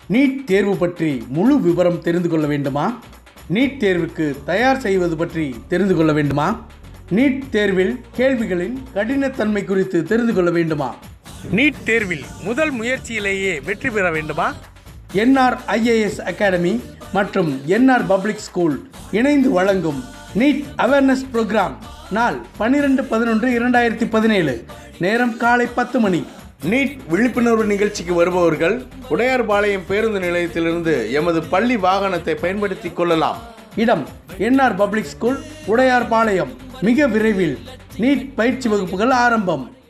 NEET தேர்வு பற்றி முழு விவரம் தெரிந்து கொள்ள வேண்டுமா நீட் தேர்வுக்கு தயார் செய்வது பற்றி தெரிந்து கொள்ள வேண்டுமா நீட் தேர்வில் கேள்விகளின் கடினத்தன்மை குறித்து தெரிந்து கொள்ள வேண்டுமா நீட் தேர்வில் முதல் முயற்சியிலேயே வெற்றி பெற வேண்டுமா என்ஆர் ஐஏஎஸ் அகாடமி மற்றும் என்ஆர் பப்ளிக் ஸ்கூல் இணைந்து வழங்கும் நீட் அவேர்னஸ் ப்ரோக்ராம் நாள் பன்னிரெண்டு பதினொன்று இரண்டாயிரத்தி பதினேழு நேரம் காலை பத்து மணி நீட் விழிப்புணர்வு நிகழ்ச்சிக்கு வருபவர்கள் உடையார்பாளையம் பேருந்து நிலையத்திலிருந்து எமது பள்ளி வாகனத்தை பயன்படுத்திக் கொள்ளலாம் இடம் என்ஆர் பப்ளிக் ஸ்கூல் உடையார்பாளையம் மிக விரைவில் நீட் பயிற்சி வகுப்புகள் ஆரம்பம்